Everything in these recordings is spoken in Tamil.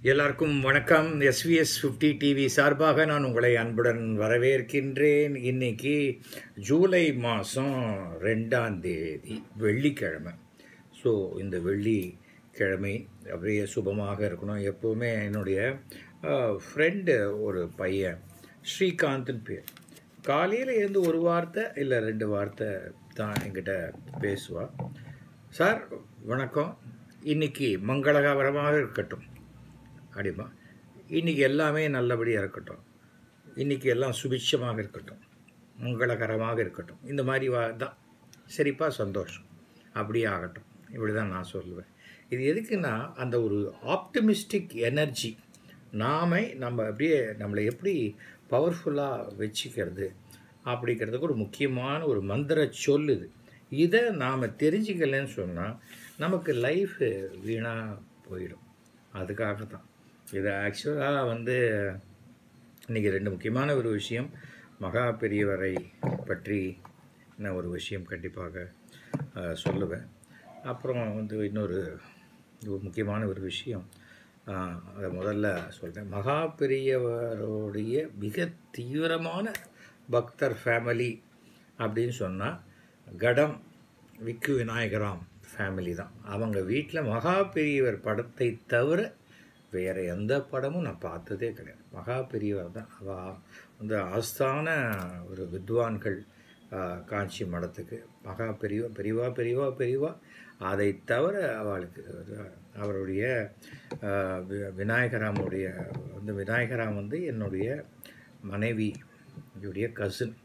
எல்லாருக்கும் வணக்கம் எஸ்விஎஸ் ஃபிஃப்டி டிவி சார்பாக நான் உங்களை அன்புடன் வரவேற்கின்றேன் இன்னைக்கு ஜூலை மாதம் ரெண்டாம் தேதி வெள்ளிக்கிழமை ஸோ இந்த வெள்ளிக்கிழமை அப்படியே சுபமாக இருக்கணும் எப்போவுமே என்னுடைய ஃப்ரெண்டு ஒரு பையன் ஸ்ரீகாந்த்னு பேர் காலையில் இருந்து ஒரு வார்த்தை இல்லை ரெண்டு வார்த்தை தான் என்கிட்ட பேசுவா சார் வணக்கம் இன்னைக்கு மங்களகரமாக இருக்கட்டும் அப்படிமா இன்றைக்கி எல்லாமே நல்லபடியாக இருக்கட்டும் இன்றைக்கி எல்லாம் சுபிட்சமாக இருக்கட்டும் மங்களகரமாக இருக்கட்டும் இந்த மாதிரி வா தான் சரிப்பா சந்தோஷம் அப்படியே ஆகட்டும் இப்படி தான் நான் சொல்லுவேன் இது எதுக்குன்னா அந்த ஒரு ஆப்டிமிஸ்டிக் எனர்ஜி நாமே நம்ம அப்படியே நம்மளை எப்படி பவர்ஃபுல்லாக வச்சுக்கிறது அப்படிங்கிறதுக்கு ஒரு முக்கியமான ஒரு மந்திர சொல்லுது இதை நாம் தெரிஞ்சுக்கலன்னு சொன்னால் நமக்கு லைஃபு வீணாக போயிடும் அதுக்காக தான் இது ஆக்சுவலாக வந்து இன்றைக்கி ரெண்டு முக்கியமான ஒரு விஷயம் மகா பெரியவரை பற்றி நான் ஒரு விஷயம் கண்டிப்பாக அஹ், சொல்லுவேன் அப்புறம் வந்து இன்னொரு ஒரு முக்கியமான ஒரு விஷயம் அஹ், அதை முதல்ல சொல்கிறேன் மகா பெரியவருடைய மிக தீவிரமான பக்தர் ஃபேமிலி அப்படின்னு சொன்னால் கடம் விக்கு விநாயகராம் ஃபேமிலி தான் அவங்க வீட்டில் மகா பெரியவர் படத்தை தவிர வேறு எந்த படமும் நான் பார்த்ததே கிடையாது மகா பெரியவர் தான் அவ வந்து ஆஸ்தான ஒரு வித்வான்கள் ஆ, காஞ்சி மடத்துக்கு மகா பெரியவா பெரியவா பெரியவா பெரியவா அதை தவிர அவளுக்கு ஒரு அவருடைய ஆ, வி- விநாயகராமுடைய வந்து விநாயகராம் வந்து என்னுடைய மனைவி என்னுடைய கசின்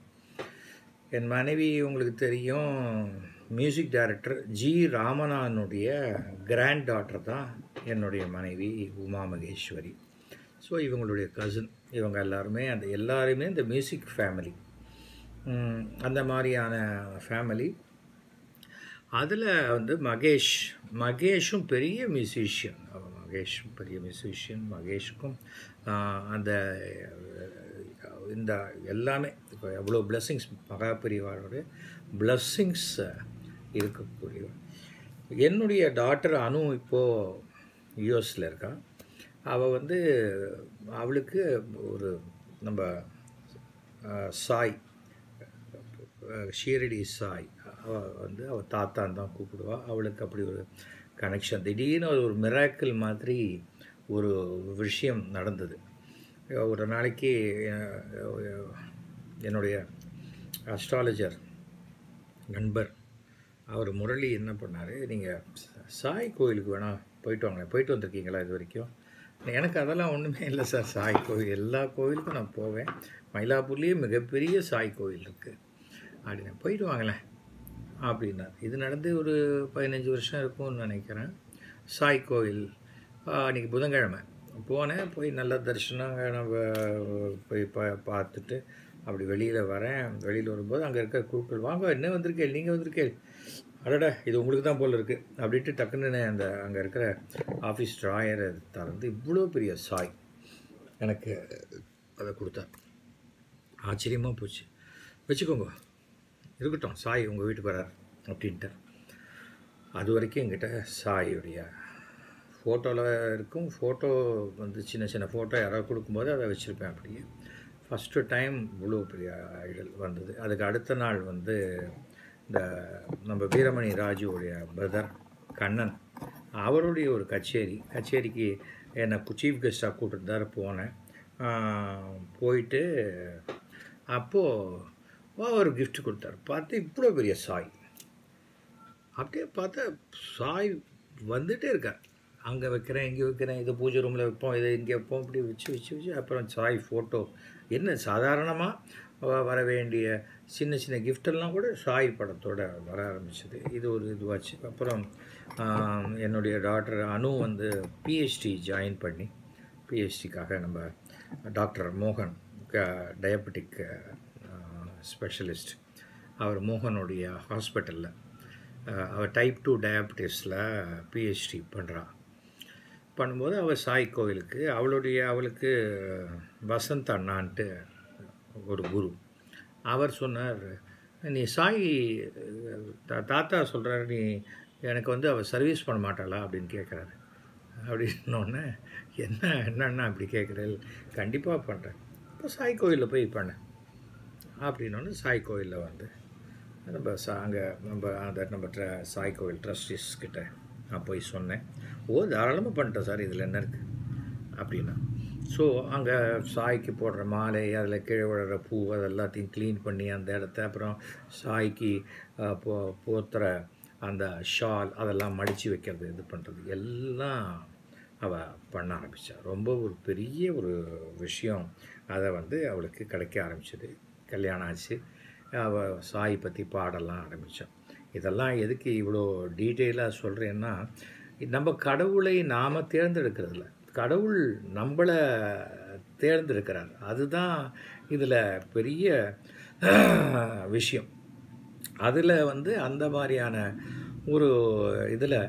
என் மனைவி உங்களுக்கு தெரியும் மியூசிக் டைரக்டர் ஜி ராமநாதனுடைய கிராண்ட் டாட்டர் தான் என்னுடைய மனைவி உமா மகேஸ்வரி ஸோ இவங்களுடைய கசின் இவங்க எல்லாருமே அந்த எல்லாருமே இந்த மியூசிக் ஃபேமிலி அந்த மாதிரியான ஃபேமிலி அதில் வந்து மகேஷ் மகேஷும் பெரிய மியூசிஷியன் மகேஷும் பெரிய மியூசிஷியன் மகேஷுக்கும் ஆஹ், அந்த அஹ், இந்த எல்லாமே இப்போ எவ்வளோ பிளெஸ்ஸிங்ஸ் மகா பெரியவாரோட பிளெஸ்ஸிங்ஸ் இருக்கக்கூடியவர் என்னுடைய டாட்டர் அனு இப்போது யூஎஸில் இருக்கா அவள் வந்து அவளுக்கு ஒரு நம்ம ஆஹ், சாய் அஹ் ஷீரடி சாய் அவள் வந்து அவள் தாத்தான்னு தான் கூப்பிடுவா அவளுக்கு அப்படி ஒரு கனெக்ஷன் திடீர்னு ஒரு மிராக்கிள் மாதிரி ஒரு விஷயம் நடந்தது ஒரு நாளைக்கு அஹ், என்னுடைய அஸ்ட்ராலஜர் நண்பர் அவர் முரளி என்ன பண்ணார் நீங்கள் சாய் கோயிலுக்கு வேணால் போயிட்டு வாங்க போயிட்டு வந்திருக்கீங்களா இது வரைக்கும் எனக்கு அதெல்லாம் ஒன்றுமே இல்லை சார் சாய் கோயில் எல்லா கோயிலுக்கும் நான் போவேன் மயிலாப்பூர்லேயே மிகப்பெரிய சாய் கோயில் இருக்குது அப்படின்னு போயிட்டு வாங்களேன் அப்படின்னார் இது நடந்து ஒரு பதினஞ்சு வருஷம் இருக்கும்னு நினைக்கிறேன் சாய் கோயில் ஆ, அன்னைக்கு புதன்கிழமை போனேன் போய் நல்ல தரிசனம் நம்ம போய் பா பார்த்துட்டு அப்படி வெளியில் வரேன் வெளியில் வரும்போது அங்கே இருக்க குழுக்கள் வாங்க என்ன வந்திருக்கேன் நீங்கள் வந்திருக்கேன் அடடா இது உங்களுக்கு தான் போல் இருக்குது அப்படின்ட்டு டக்குன்னு நான் அந்த அங்கே இருக்கிற ஆஃபீஸ் ட்ராயரை திறந்து இவ்வளோ பெரிய சாய் எனக்கு அதை கொடுத்தார் ஆச்சரியமாக போச்சு வச்சுக்கோங்க இருக்கட்டும் சாய் உங்கள் வீட்டுக்கு வரார் அப்படின்ட்டு அது வரைக்கும் என்கிட்ட சாயுடைய ஃபோட்டோவில் இருக்கும் ஃபோட்டோ வந்து சின்ன சின்ன ஃபோட்டோ யாராவது கொடுக்கும்போது அதை வச்சுருப்பேன் அப்படியே ஃபஸ்ட்டு டைம் இவ்வளோ பெரிய ஐடல் வந்தது அதுக்கு அடுத்த நாள் வந்து இந்த நம்ம வீரமணி ராஜுவுடைய பிரதர் கண்ணன் அவருடைய ஒரு கச்சேரி கச்சேரிக்கு என்னை சீஃப் கெஸ்ட்டாக கூப்பிட்டுருந்தாரு போனேன் ஆஹ் போயிட்டு அப்போது ஒரு gift கொடுத்தாரு பார்த்து இவ்வளோ பெரிய சாய் அப்படியே பார்த்தா சாய் வந்துட்டே இருக்கார் அங்கே வைக்கிறேன் இங்கே வைக்கிறேன் இது பூஜை ரூமில் வைப்போம் இதை இங்கே வைப்போம் இப்படி வச்சு வச்சு வச்சு அப்புறம் சாய் ஃபோட்டோ என்ன சாதாரணமாக வர வேண்டிய சின்ன சின்ன கிஃப்டெல்லாம் கூட சாய் படத்தோட வர ஆரம்பிச்சது இது ஒரு இதுவாச்சு அப்புறம் ஆம், என்னுடைய டாக்டர் அனு வந்து பிஹெச்டி ஜாயின் பண்ணி பிஹெச்டிக்காக நம்ம டாக்டர் மோகன் டயபெட்டிக் ஸ்பெஷலிஸ்ட் அவர் மோகனுடைய ஹாஸ்பிட்டலில் அவள் டைப் டூ டயபெட்டிஸில் பிஹெச்டி பண்ணுறா பண்ணும்போது அவள் சாய் கோவிலுக்கு அவளுடைய அவளுக்கு வசந்த் அண்ணான்ட்டு ஒரு குரு அவர் சொன்னார் நீ சாய் தா- தாத்தா சொல்கிறாரு நீ எனக்கு வந்து அவள் சர்வீஸ் பண்ண மாட்டாளா அப்படின்னு கேட்குறாரு அப்படின்னோடனே என்ன என்னண்ணா அப்படி கேட்குறேன் கண்டிப்பாக பண்ணுறேன் இப்போ சாய் கோயிலில் போய் பண்ணேன் அப்படின்னோடனே சாய் கோயிலில் வந்து நம்ம சா அங்கே நம்ம அந்த நம்ம ட்ர- சாய் கோயில் ட்ரஸ்டிஸ் கிட்ட நான் போய் சொன்னேன் ஓ தாராளமாக பண்ணிட்டேன் சார் இதில் என்ன இருக்குது அப்படின்னா ஸோ அங்கே சாய்க்கு போடுற மாலை அதில் கீழே விழுற பூ அது எல்லாத்தையும் க்ளீன் பண்ணி அந்த இடத்த அப்புறம் சாய்க்கு அஹ், போ போத்துற அந்த ஷால் அதெல்லாம் மடித்து வைக்கிறது இது பண்ணுறது எல்லாம் அவள் பண்ண ஆரம்பித்தா ரொம்ப ஒரு பெரிய ஒரு விஷயம் அதை வந்து அவளுக்கு கிடைக்க ஆரம்பிச்சது கல்யாணம் ஆச்சு அவள் சாய் பற்றி பாடலாம் ஆரம்பித்தான் இதெல்லாம் எதுக்கு இவ்வளோ டீட்டெயிலாக சொல்கிறேன்னா நம்ம கடவுளை நாம் தேர்ந்தெடுக்கிறதில்ல கடவுள் நம்மளை தேர்ந்தெடுக்கிறார் அதுதான் இதில் பெரிய விஷயம் அதில் வந்து அந்த மாதிரியான ஒரு இதில்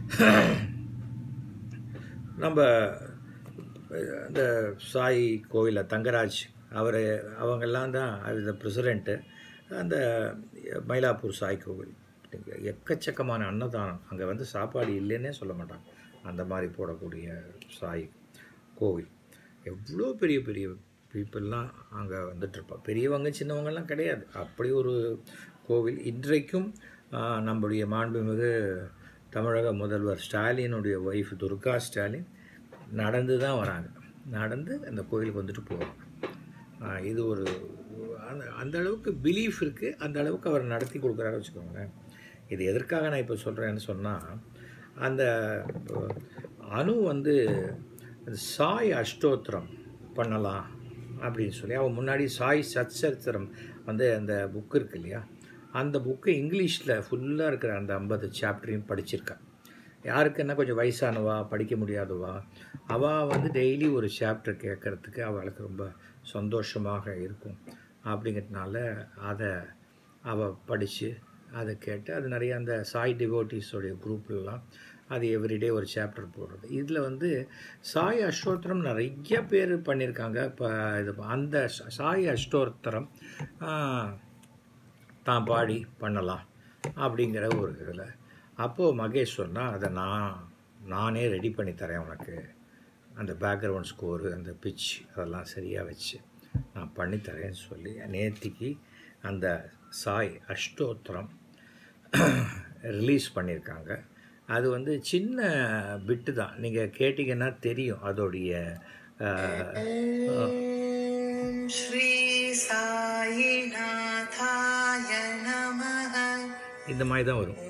நம்ம இந்த சாய் கோயிலில் தங்கராஜ் அவர் அவங்கெல்லாம் தான் அது பிரசிடெண்ட்டு அந்த மயிலாப்பூர் சாய் கோவில் எக்கச்சக்கமான அன்னதானம் அங்கே வந்து சாப்பாடு இல்லைன்னே சொல்ல மாட்டாங்க அந்த மாதிரி போடக்கூடிய சாய் கோவில் எவ்வளோ பெரிய பெரிய பீப்புளெலாம் அங்கே வந்துட்டுருப்பா பெரியவங்க சின்னவங்கெல்லாம் கிடையாது அப்படி ஒரு கோவில் இன்றைக்கும் ஆ, நம்முடைய மாண்புமிகு தமிழக முதல்வர் ஸ்டாலினுடைய ஒய்ஃப் துர்கா ஸ்டாலின் நடந்து தான் வராங்க நடந்து அந்த கோயிலுக்கு வந்துட்டு போவாங்க ஆ, இது ஒரு அந்த அந்த அளவுக்கு பிலீஃப் இருக்குது அந்த அளவுக்கு அவர் நடத்தி கொடுக்குறாரு வச்சுக்கோங்களேன் இது எதற்காக நான் இப்போ சொல்கிறேன்னு சொன்னால் அந்த அஹ், அணு வந்து அந்த சாய் அஷ்டோத்திரம் பண்ணலாம் அப்படின்னு சொல்லி அவன் முன்னாடி சாய் சச்சரித்திரம் வந்து அந்த புக் இருக்கு இல்லையா அந்த புக்கு இங்கிலீஷில் ஃபுல்லாக இருக்கிற அந்த ஐம்பது சாப்டரையும் படிச்சிருக்கா யாருக்கு என்ன கொஞ்சம் வயசானவா படிக்க முடியாதவா அவள் வந்து டெய்லி ஒரு சாப்டர் கேட்குறதுக்கு அவளுக்கு ரொம்ப சந்தோஷமாக இருக்கும் அப்படிங்கிறதுனால அதை அவள் படித்து அதை கேட்டு அது நிறைய அந்த சாய் டிவோட்டிஸோடைய குரூப்லலாம் அது எவ்ரிடே ஒரு சாப்டர் போடுறது இதில் வந்து சாய் அஷ்டோத்திரம் நிறைய பேர் பண்ணியிருக்காங்க இப்போ இது அந்த ச- சாய் அஷ்டோத்திரம் ஆஹ், தான் பாடி பண்ணலாம் அப்படிங்கிற ஒரு இதில் அப்போது மகேஷ் சொன்னால் அதை நான் நானே ரெடி பண்ணி தரேன் உனக்கு அந்த பேக்ரவுண்ட் ஸ்கோரு அந்த பிச் அதெல்லாம் சரியாக வச்சு நான் பண்ணித்தரேன்னு சொல்லி நேத்திக்கு அந்த சாய் அஷ்டோத்திரம் ரிலீஸ் பண்ணியிருக்காங்க அது வந்து சின்ன பிட்டு தான் நீங்கள் கேட்டிங்கன்னா தெரியும் அதோடைய அஹ், அஹ், ॐ श्री साईनाथाय नमः இந்த மாதிரி தான் வரும்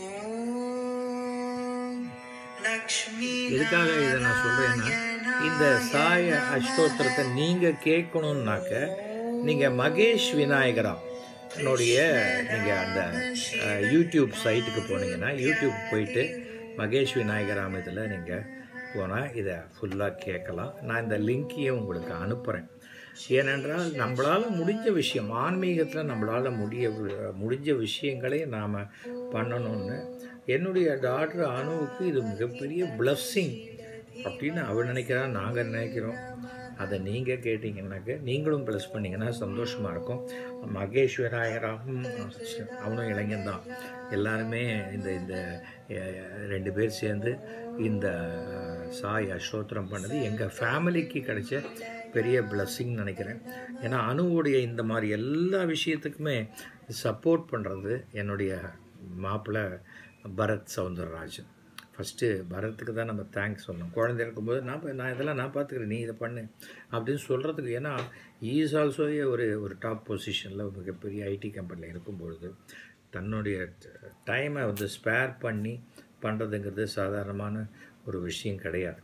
ॐ लक्ष्मी எதுக்காக இதை நான் சொல்கிறேன்னா இந்த சாய அஷ்டோத்திரத்தை நீங்கள் கேட்கணுன்னாக்க நீங்கள் மகேஷ் விநாயகரா என்னுடைய நீங்கள் அந்த அஹ், யூடியூப் சைட்டுக்கு போனீங்கன்னா யூடியூப் போயிட்டு மகேஷ் விநாயகராம் இதில் நீங்கள் போனால் இதை ஃபுல்லாக கேட்கலாம் நான் இந்த லிங்கையும் உங்களுக்கு அனுப்புகிறேன் ஏனென்றால் நம்மளால் முடிஞ்ச விஷயம் ஆன்மீகத்தில் நம்மளால் முடிய முடிஞ்ச விஷயங்களை நாம் பண்ணணும்னு என்னுடைய டாக்டர் அணுவுக்கு இது மிகப்பெரிய blessing அப்படின்னு அவள் நினைக்கிறா நாங்கள் நினைக்கிறோம் அதை நீங்கள் கேட்டிங்கன்னாக்க நீங்களும் ப்ளஸ் பண்ணிங்கன்னா சந்தோஷமாக இருக்கும் மகேஷ் விநாயகராகும் அவனும் இளைஞன் தான் எல்லாருமே இந்த இந்த அஹ், ரெண்டு பேர் சேர்ந்து இந்த அஹ், சாய் அஷ்டோத்திரம் பண்ணது எங்கள் ஃபேமிலிக்கு கிடைச்ச பெரிய blessing நினைக்கிறேன் ஏன்னா அணுவுடைய இந்த மாதிரி எல்லா விஷயத்துக்குமே சப்போர்ட் பண்ணுறது என்னுடைய மாப்பிள்ளை பரத் சவுந்தரராஜன் ஃபஸ்ட்டு பரத்துக்கு தான் நம்ம தேங்க்ஸ் சொல்லணும் குழந்தை இருக்கும்போது நான் பா- நான் இதெல்லாம் நான் பார்த்துக்கிறேன் நீ இதை பண்ணு அப்படின்னு சொல்கிறதுக்கு ஏன்னா ஈஸ் ஆல்சோ ஒரு ஒரு டாப் பொசிஷனில் மிகப்பெரிய ஐடி கம்பெனியில் இருக்கும்பொழுது தன்னுடைய டைமை வந்து ஸ்பேர் பண்ணி பண்ணுறதுங்கிறது சாதாரணமான ஒரு விஷயம் கிடையாது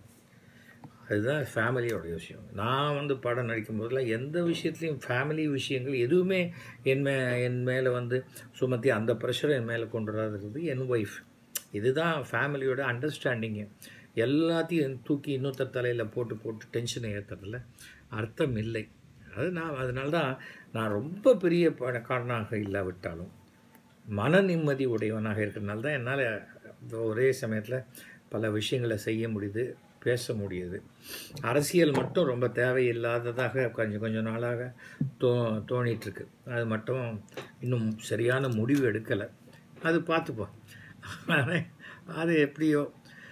அதுதான் ஃபேமிலியோட விஷயம் நான் வந்து படம் நடிக்கும் போதெல்லாம் எந்த விஷயத்துலையும் ஃபேமிலி விஷயங்கள் எதுவுமே என் மே என் மேலே வந்து சுமத்தி அந்த ப்ரெஷரை என் மேலே கொண்டு வராதுங்கிறது என் ஒய்ஃப் இதுதான் ஃபேமிலியோட அண்டர்ஸ்டாண்டிங்கு எல்லாத்தையும் தூக்கி இன்னொருத்தர் தலையில் போட்டு போட்டு டென்ஷனை ஏற்றுறதுல அர்த்தம் இல்லை அது நான் அதனால தான் நான் ரொம்ப பெரிய பணக்காரனாக இல்லாவிட்டாலும் மன நிம்மதி உடையவனாக இருக்கிறனால தான் என்னால் ஒரே சமயத்தில் பல விஷயங்களை செய்ய முடியுது பேச முடியுது அரசியல் மட்டும் ரொம்ப தேவையில்லாததாக கொஞ்சம் கொஞ்சம் நாளாக தோ தோணிகிட்ருக்கு அது மட்டும் இன்னும் சரியான முடிவு எடுக்கலை அது பார்த்துப்போம் அது எப்படியோ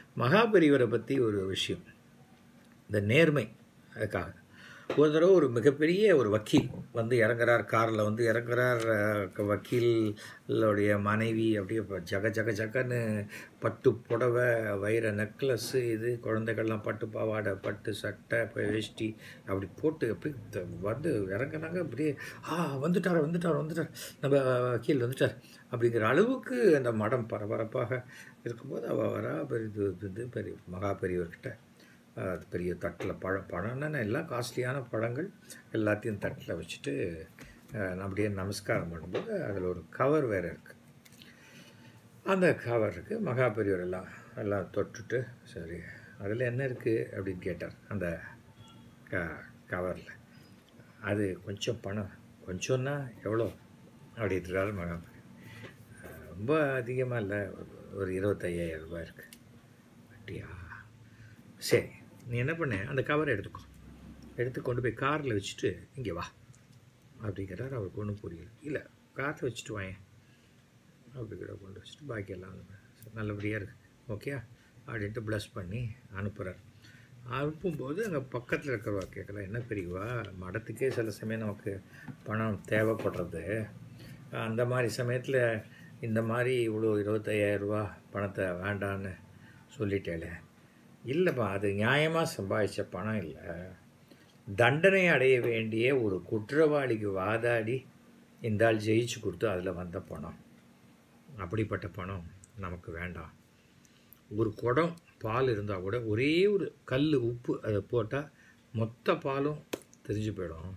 மகாபெரிவரை பற்றி ஒரு விஷயம் இந்த நேர்மை அதுக்காக ஒரு தடவை ஒரு மிகப்பெரிய ஒரு வக்கீல் வந்து இறங்குறார் காரில் வந்து இறங்குறார் அஹ், வக்கீலுடைய மனைவி அப்படியே ப- ஜக ஜக ஜகன்னு பட்டு புடவை வைர நெக்லஸ்ஸு இது குழந்தைகள்லாம் பட்டு பாவாடை பட்டு சட்டை ப- வேஷ்டி அப்படி போட்டு அப்படி த- வந்து இறங்குனாங்க அப்படியே ஆ வந்துட்டார் வந்துட்டார் வந்துட்டார் நம்ம வக்கீல் வந்துட்டார் அப்படிங்கிற அளவுக்கு அந்த மடம் பரபரப்பாக இருக்கும்போது அவள் வரா பெரிய இது பெரிய மகா பெரியவர்கிட்ட அது பெரிய தட்டில் பழம் பழம்னா எல்லாம் காஸ்ட்லியான பழங்கள் எல்லாத்தையும் தட்டில் வச்சுட்டு அஹ், அப்படியே நமஸ்காரம் பண்ணும்போது அதில் ஒரு கவர் வேறு இருக்குது அந்த கவர் இருக்குது மகா பெரியவர் எல்லாம் எல்லாம் தொட்டுட்டு சரி அதில் என்ன இருக்குது அப்படின்னு கேட்டார் அந்த க கவரில் அது கொஞ்சம் பணம் கொஞ்சம்னா எவ்வளோ அப்படின்றாரு மகா பெரியவர் அஹ், ரொம்ப அதிகமாக இல்லை ஒரு இருபத்தையாயிரம் ரூபாய் இருக்குது அப்படியா சரி நீ என்ன பண்ண அந்த கவரை எடுத்துக்கோ எடுத்து கொண்டு போய் காரில் வச்சுட்டு இங்கே வா அப்படிங்கிறார் அவருக்கு ஒன்றும் புரியல இல்லை காரில் வச்சுட்டு வாயேன் அப்படிங்கிற கொண்டு வச்சுட்டு பாக்கி எல்லாம் வந்து சரி, நல்லபடியாக இருக்கு ஓகே அப்படின்ட்டு ப்ளஸ் பண்ணி அனுப்புகிறார் அனுப்பும்போது அங்கே பக்கத்தில் இருக்கிறவா கேட்கலாம் என்ன பெரியவா மடத்துக்கே சில சமயம் நமக்கு பணம் தேவைப்படுறது அந்த மாதிரி சமயத்தில் இந்த மாதிரி இவ்வளோ இருபத்தையாயிரம் ரூபா பணத்தை வேண்டான்னு சொல்லிட்டேலே இல்லைப்பா அது நியாயமாக சம்பாதிச்ச பணம் இல்லை தண்டனை அடைய வேண்டிய ஒரு குற்றவாளிக்கு வாதாடி இந்த ஆள் ஜெயிச்சு கொடுத்து அதில் வந்த பணம் அப்படிப்பட்ட பணம் நமக்கு வேண்டாம் ஒரு குடம் பால் இருந்தால் கூட ஒரே ஒரு கல் உப்பு அதை போட்டால் மொத்த பாலும் தெரிஞ்சு போயிடும்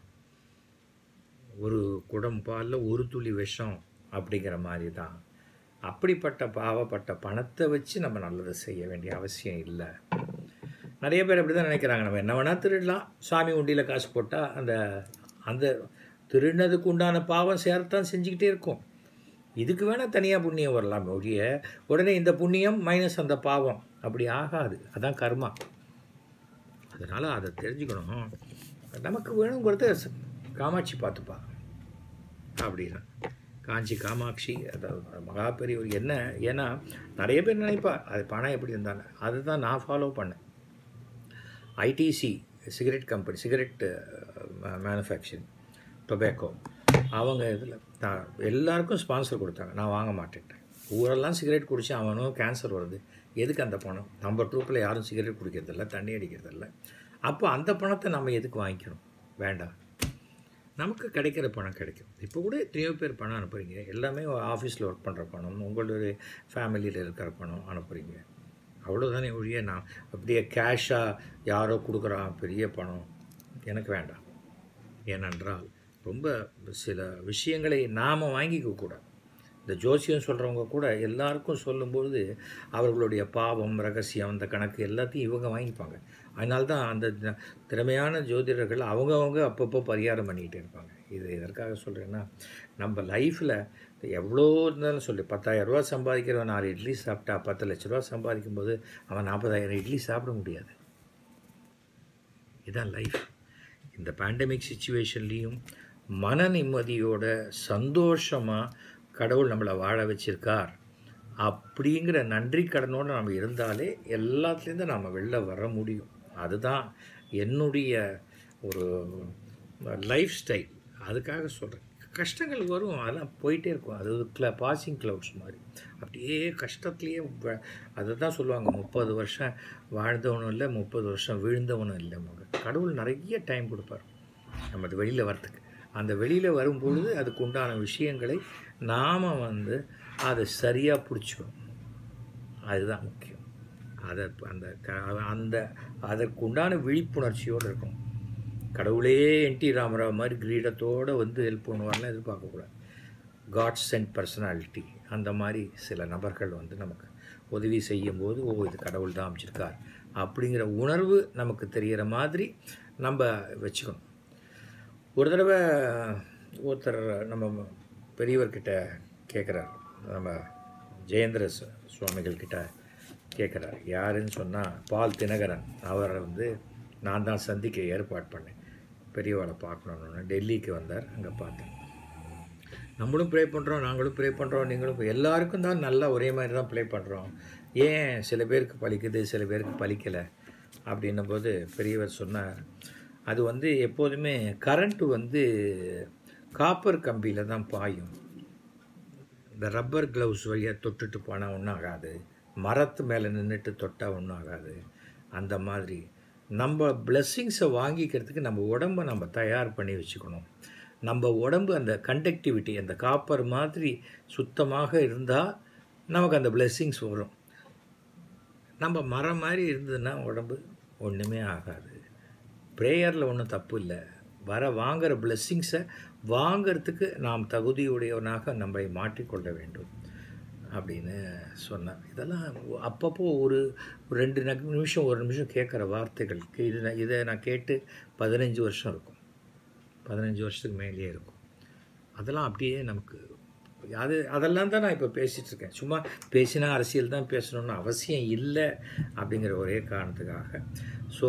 ஒரு குடம் பாலில் ஒரு துளி விஷம் அப்படிங்கிற மாதிரி தான் அப்படிப்பட்ட பாவப்பட்ட பணத்தை வச்சு நம்ம நல்லது செய்ய வேண்டிய அவசியம் இல்லை நிறைய பேர் அப்படி தான் நினைக்கிறாங்க நம்ம என்ன வேணால் திருடலாம் சாமி உண்டியில் காசு போட்டால் அந்த அந்த திருடினதுக்கு உண்டான பாவம் சேரத்தான் செஞ்சுக்கிட்டே இருக்கும் இதுக்கு வேணால் தனியாக புண்ணியம் வரலாம் ஒழிய உடனே இந்த புண்ணியம் மைனஸ் அந்த பாவம் அப்படி ஆகாது அதான் கர்மா அதனால் அதை தெரிஞ்சுக்கணும் நமக்கு வேணுங்கிறத ச- காமாட்சி பார்த்துப்பா அப்படின்னா காஞ்சி காமாட்சி அதாவது மகா பெரியவர் என்ன ஏன்னா நிறைய பேர் நினைப்பா அது பணம் எப்படி இருந்தாங்க அதுதான் நான் ஃபாலோ பண்ணேன் ITC cigarette company cigarette manufacturing tobacco அவங்க இதில் நான் எல்லாருக்கும் ஸ்பான்சர் கொடுத்தாங்க நான் வாங்க மாட்டேன்ட்டேன் ஊரெல்லாம் சிகரெட் குடிச்சு அவனும் கேன்சர் வருது எதுக்கு அந்த பணம் நம்ம ட்ரூப்பில் யாரும் சிகரெட் குடிக்கிறதில்ல தண்ணி அடிக்கிறதில்ல அப்போ அந்த பணத்தை நம்ம எதுக்கு வாங்கிக்கணும் வேண்டாம் நமக்கு கிடைக்கிற பணம் கிடைக்கும் இப்போ கூட எத்தனையோ பேர் பணம் அனுப்புகிறீங்க எல்லாமே ஆஃபீஸில் ஒர்க் பண்ணுற பணம் உங்களுடைய ஃபேமிலியில் இருக்கிற பணம் அனுப்புகிறீங்க அவ்வளோதானே ஒழிய நான் அப்படியே கேஷாக யாரோ கொடுக்குறான் பெரிய பணம் எனக்கு வேண்டாம் ஏனென்றால் ரொம்ப சில விஷயங்களை நாம் வாங்கிக்க கூடாது இந்த ஜோசியம் சொல்கிறவங்க கூட எல்லாருக்கும் சொல்லும்பொழுது அவர்களுடைய பாவம் ரகசியம் அந்த கணக்கு எல்லாத்தையும் இவங்க வாங்கிப்பாங்க அதனால தான் அந்த தி- திறமையான ஜோதிடர்கள் அவங்கவங்க அப்பப்போ பரிகாரம் பண்ணிக்கிட்டே இருப்பாங்க இது எதற்காக சொல்கிறேன்னா நம்ம லைஃப்பில் எவ்வளோ இருந்தாலும் சொல்லி பத்தாயிரம் ரூபா சம்பாதிக்கிறவன் நாலு இட்லி சாப்பிட்டா பத்து லட்ச ரூபா சம்பாதிக்கும் போது அவன் நாற்பதாயிரம் இட்லி சாப்பிட முடியாது இதுதான் லைஃப் இந்த பேண்டமிக் சுச்சுவேஷன்லேயும் மன நிம்மதியோட சந்தோஷமாக கடவுள் நம்மளை வாழ வச்சிருக்கார் அப்படிங்கிற நன்றி கடனோடு நம்ம இருந்தாலே எல்லாத்துலேருந்து நாம் வெளில வர முடியும் அதுதான் என்னுடைய ஒரு லைஃப் ஸ்டைல் அதுக்காக சொல்கிறேன் கஷ்டங்கள் வரும் அதெல்லாம் போயிட்டே இருக்கும் அது கிள பாசிங் க்ளவுட்ஸ் மாதிரி அப்படியே கஷ்டத்துலேயே வ- அதை தான் சொல்லுவாங்க முப்பது வருஷம் வாழ்ந்தவனும் இல்லை முப்பது வருஷம் விழுந்தவனும் இல்லை மக கடவுள் நிறைய டைம் கொடுப்பார் நம்ம அது வெளியில் வரத்துக்கு அந்த வெளியில் வரும்பொழுது அதுக்கு உண்டான விஷயங்களை நாம் வந்து அதை சரியாக பிடிச்சிக்கணும் அதுதான் முக்கியம் அதை அந்த க அந்த அதற்குண்டான விழிப்புணர்ச்சியோடு இருக்கணும் கடவுளே என் டி ராமராவ் மாதிரி கிரீடத்தோடு வந்து ஹெல்ப் பண்ணுவார்லாம் எதிர்பார்க்கக்கூடாது காட் சென்ட் பர்சனாலிட்டி அந்த மாதிரி சில நபர்கள் வந்து நமக்கு உதவி செய்யும்போது ஓ இது கடவுள் தான் அமைச்சிருக்கார் அப்படிங்கிற உணர்வு நமக்கு தெரிகிற மாதிரி நம்ம வச்சுக்கணும் ஒரு தடவை ஒருத்தர் நம்ம பெரியவர்கிட்ட கேட்குறார் நம்ம ஜெயேந்திர சு- சுவாமிகள் கிட்ட கேட்குறார் யாருன்னு சொன்னால் பால் தினகரன் அவரை வந்து நான் தான் சந்திக்க ஏற்பாடு பண்ணேன் பெரியவாளை பார்க்கணுன்னு டெல்லிக்கு வந்தார் அங்கே பார்த்தேன் நம்மளும் ப்ரே பண்ணுறோம் நாங்களும் ப்ரே பண்ணுறோம் நீங்களும் pray- எல்லாருக்கும் தான் நல்லா ஒரே மாதிரி தான் ப்ளே பண்ணுறோம் ஏன் சில பேருக்கு பலிக்குது சில பேருக்கு பலிக்கலை அப்படின்னும் போது பெரியவர் சொன்னார் அது வந்து எப்போதுமே கரண்ட்டு வந்து காப்பர் கம்பியில் தான் பாயும் இந்த ரப்பர் க்ளவுஸ் வழியாக தொட்டுட்டு போனால் ஒன்றும் ஆகாது மரத்து மேலே நின்றுட்டு தொட்டால் ஒன்றும் ஆகாது அந்த மாதிரி நம்ம பிளெஸ்ஸிங்ஸை வாங்கிக்கிறதுக்கு நம்ம உடம்பை நம்ம தயார் பண்ணி வச்சுக்கணும் நம்ம உடம்பு அந்த கண்டக்டிவிட்டி அந்த காப்பர் மாதிரி சுத்தமாக இருந்தால் நமக்கு அந்த பிளெஸ்ஸிங்ஸ் வரும் நம்ம மரம் மாதிரி இருந்ததுன்னா உடம்பு ஒன்றுமே ஆகாது ப்ரேயரில் ஒன்றும் தப்பு இல்லை வர வாங்குகிற பிளெஸ்ஸிங்ஸை வாங்கிறதுக்கு நாம் தகுதியுடையவனாக நம்மை மாற்றிக்கொள்ள வேண்டும் அப்படின்னு சொன்னார் இதெல்லாம் அப்பப்போ ஒரு ஒரு ரெண்டு நக- நிமிஷம் ஒரு நிமிஷம் கேட்குற வார்த்தைகளுக்கு இது நான் இதை நான் கேட்டு பதினஞ்சு வருஷம் இருக்கும் பதினஞ்சு வருஷத்துக்கு மேலேயே இருக்கும் அதெல்லாம் அப்படியே நமக்கு அது அதெல்லாம் தான் நான் இப்போ பேசிகிட்டு இருக்கேன் சும்மா பேசினா அரசியல் தான் பேசணும்னு அவசியம் இல்லை அப்படிங்கிற ஒரே காரணத்துக்காக ஸோ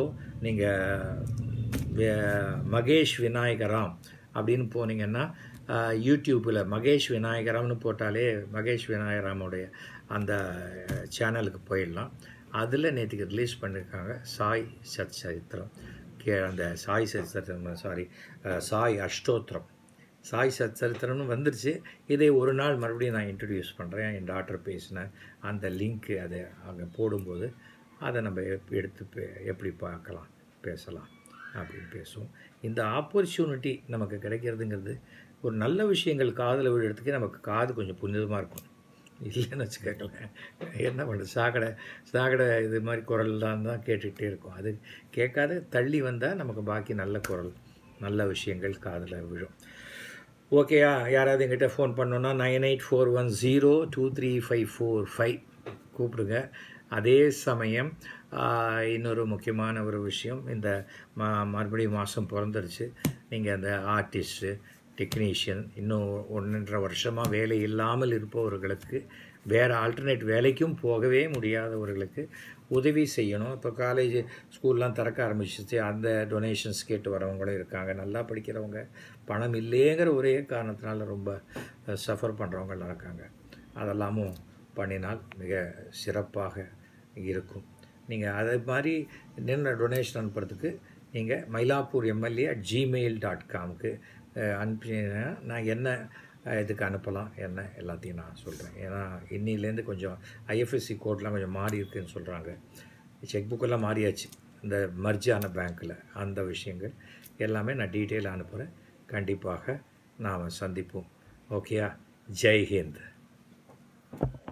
நீங்கள் மகேஷ் விநாயகராம் அப்படின்னு போனீங்கன்னா யூடியூப்பில் மகேஷ் விநாயகராம்னு போட்டாலே மகேஷ் விநாயகராமுடைய அந்த சேனலுக்கு போயிடலாம் அதில் நேற்றுக்கு ரிலீஸ் பண்ணியிருக்காங்க சாய் சத் சரித்திரம் கே அந்த சாய் சரித்திரம் சாரி சாய் அஷ்டோத்திரம் சாய் சத் சரித்திரம்னு வந்துருச்சு இதை ஒரு நாள் மறுபடியும் நான் இன்ட்ரடியூஸ் பண்ணுறேன் என் டாக்டர் பேசின அந்த லிங்க்கு அதை அங்கே போடும்போது அதை நம்ம எப்- எடுத்து பே- எப்படி பார்க்கலாம் பேசலாம் அப்படின்னு பேசுவோம் இந்த ஆப்பர்ச்சுனிட்டி நமக்கு கிடைக்கிறதுங்கிறது ஒரு நல்ல விஷயங்கள் காதில் விழுறதுக்கே நமக்கு காது கொஞ்சம் புனிதமாக இருக்கும் இல்லைன்னு வச்சுக்கோங்களேன் என்ன பண்ணுறது சாக்கடை சாக்கடை இது மாதிரி குரல்லாம் தான் கேட்டுக்கிட்டே இருக்கும் அது கேட்காத தள்ளி வந்தால் நமக்கு பாக்கி நல்ல குரல் நல்ல விஷயங்கள் காதில் விழும் ஓகேயா யாராவது எங்கிட்ட ஃபோன் பண்ணோன்னா nine eight four one zero two three five four five கூப்பிடுங்க அதே சமயம் ஆஹ், இன்னொரு முக்கியமான ஒரு விஷயம் இந்த மா மறுபடியும் மாதம் பிறந்துருச்சு நீங்கள் அந்த ஆர்டிஸ்ட்டு டெக்னீஷியன் இன்னும் ஒன்றரை வருஷமாக வேலை இல்லாமல் இருப்பவர்களுக்கு வேறு ஆல்டர்னேட் வேலைக்கும் போகவே முடியாதவர்களுக்கு உதவி செய்யணும் இப்போ காலேஜ் ஸ்கூல்லாம் திறக்க ஆரம்பிச்சிச்சு அந்த டொனேஷன்ஸ் கேட்டு வரவங்களும் இருக்காங்க நல்லா படிக்கிறவங்க பணம் இல்லையேங்கிற ஒரே காரணத்தினால ரொம்ப சஃபர் பண்ணுறவங்களாம் இருக்காங்க அதெல்லாமும் பண்ணினால் மிக சிறப்பாக இருக்கும் நீங்கள் அதே மாதிரி நின்று டொனேஷன் அனுப்புறதுக்கு நீங்கள் Mylapore MLA at gmail dot காமுக்கு அனுப்பினீங்கன்னா நான் என்ன அஹ், இதுக்கு அனுப்பலாம் என்ன எல்லாத்தையும் நான் சொல்கிறேன் ஏன்னா இன்னிலேருந்து கொஞ்சம் ஐஎஃப்எஸ்சி கோட்லாம் கொஞ்சம் மாறி இருக்குன்னு சொல்கிறாங்க செக் புக்கெல்லாம் மாறியாச்சு இந்த மர்ஜ் ஆன பேங்க்கில் அந்த விஷயங்கள் எல்லாமே நான் டீட்டெயில் அனுப்புகிறேன் கண்டிப்பாக நாம் சந்திப்போம் ஓகேயா ஜெய் ஹிந்த்